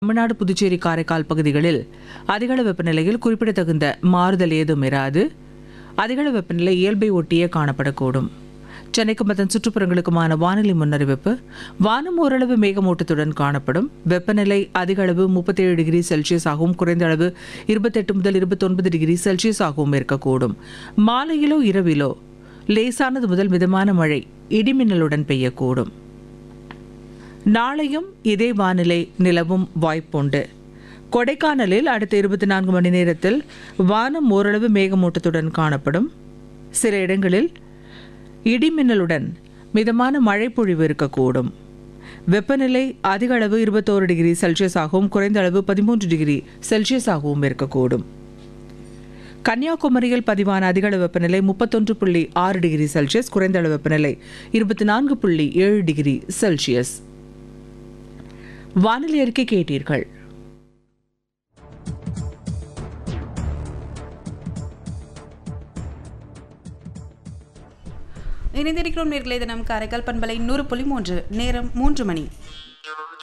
தமிழ்நாடு புதுச்சேரி காரைக்கால் பகுதிகளில் அதிகள வெப்பநிலையில் குறிப்பிடத்தகுந்த மாறுதல் ஏதும் இராது அதிகள வெப்பநிலை இயல்பை ஒட்டியே காணப்படக்கூடும் சென்னைக்கும் அதன் சுற்றுப்புறங்களுக்குமான வானிலை முன்னறிவிப்பு வானம் ஓரளவு மேகமூட்டத்துடன் காணப்படும் வெப்பநிலை அதிக அளவு முப்பத்தேழு டிகிரி செல்சியஸ் ஆகவும் குறைந்த அளவு இருபத்தெட்டு முதல் இருபத்தொன்பது டிகிரி செல்சியஸ் ஆகவும் இருக்கக்கூடும் மாலையிலோ இரவிலோ லேசானது முதல் மிதமான மழை இடிமின்னலுடன் பெய்யக்கூடும் நாளையும் இதே வானிலை நிலவும் வாய்ப்புண்டு கொடைக்கானலில் அடுத்த இருபத்தி நான்கு மணி நேரத்தில் வானம் ஓரளவு மேகமூட்டத்துடன் காணப்படும் சில இடங்களில் இடிமின்னலுடன் மிதமான மழை பொழிவு இருக்கக்கூடும் வெப்பநிலை அதிக அளவு இருபத்தோரு டிகிரி செல்சியஸ் ஆகவும் குறைந்த அளவு பதிமூன்று டிகிரி செல்சியஸ் ஆகவும் இருக்கக்கூடும் கன்னியாகுமரியில் பதிவான அதிக அளவு வெப்பநிலை முப்பத்தொன்று புள்ளி ஆறு டிகிரி செல்சியஸ் குறைந்த அளவு வெப்பநிலை இருபத்தி நான்கு புள்ளி ஏழு டிகிரி செல்சியஸ் வானிலை அறிக்கை கேட்டீர்கள் இணைந்திருக்கிறோம் நேர்களை தினம் காரைக்கால் பண்பலை நூறு புள்ளி மூன்று நேரம் மூன்று மணி